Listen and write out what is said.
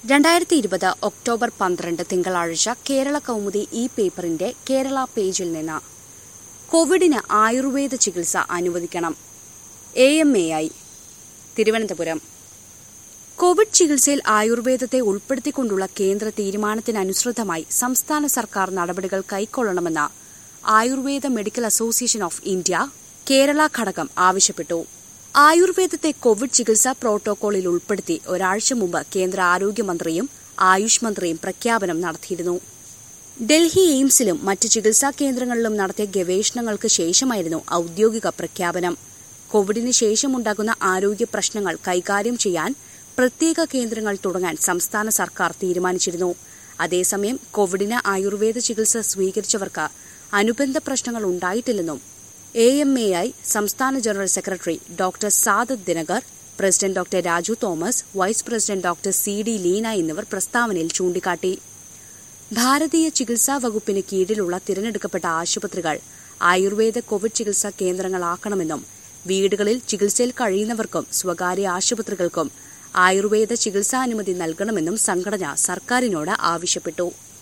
രണ്ടായിരത്തി ഇരുപത് ഒക്ടോബർ പന്ത്രണ്ട് തിങ്കളാഴ്ച കേരള കൗമുദി ഇ പേപ്പറിന്റെ കേരള പേജിൽ നിന്ന് കോവിഡിന് ആയുർവേദ ചികിത്സ അനുവദിക്കണം A M A I Thiruvananthapuram covid ചികിത്സയിൽ ആയുർവേദത്തെ ഉൾപ്പെടുത്തിക്കൊണ്ടുള്ള കേന്ദ്ര തീരുമാനത്തിനനുസൃതമായി സംസ്ഥാന സർക്കാർ നടപടികൾ കൈക്കൊള്ളണമെന്ന് Ayurveda medical association of India Kerala ഘടകം ആവശ്യപ്പെട്ടു ആയുർവേദത്തെ കോവിഡ് ചികിത്സാ പ്രോട്ടോകോളിൽ ഉൾപ്പെടുത്തി ഒരാഴ്ച മുമ്പ് കേന്ദ്ര ആരോഗ്യമന്ത്രിയും ആയുഷ് മന്ത്രിയും പ്രഖ്യാപനം നടത്തിയിരുന്നു ഡൽഹി എയിംസിലും മറ്റ് ചികിത്സാ കേന്ദ്രങ്ങളിലും നടത്തിയ ഗവേഷണങ്ങൾക്ക് ശേഷമായിരുന്നു ഔദ്യോഗിക പ്രഖ്യാപനം കോവിഡിന് ശേഷമുണ്ടാകുന്ന ആരോഗ്യ പ്രശ്നങ്ങൾ കൈകാര്യം ചെയ്യാൻ പ്രത്യേക കേന്ദ്രങ്ങൾ തുടങ്ങാൻ സംസ്ഥാന സർക്കാർ തീരുമാനിച്ചിരുന്നു അതേസമയം കോവിഡിന് ആയുർവേദ ചികിത്സ സ്വീകരിച്ചവർക്ക് അനുബന്ധ പ്രശ്നങ്ങൾ ഉണ്ടായിട്ടില്ലെന്നും എ എം എ ഐ സംസ്ഥാന general secretary doctor Sadath Dinakar president doctor Raju Thomas vice president doctor C D Leena എന്നിവർ പ്രസ്താവനയിൽ ചൂണ്ടിക്കാട്ടി ഭാരതീയ ചികിത്സാ വകുപ്പിന് കീഴിലുള്ള തിരഞ്ഞെടുക്കപ്പെട്ട ആശുപത്രികൾ ആയുർവേദ കോവിഡ് ചികിത്സാ കേന്ദ്രങ്ങളാക്കണമെന്നും വീടുകളിൽ ചികിത്സയിൽ കഴിയുന്നവർക്കും സ്വകാര്യ ആശുപത്രികൾക്കും ആയുർവേദ ചികിത്സാനുമതി നൽകണമെന്നും സംഘടന സർക്കാരിനോട് ആവശ്യപ്പെട്ടു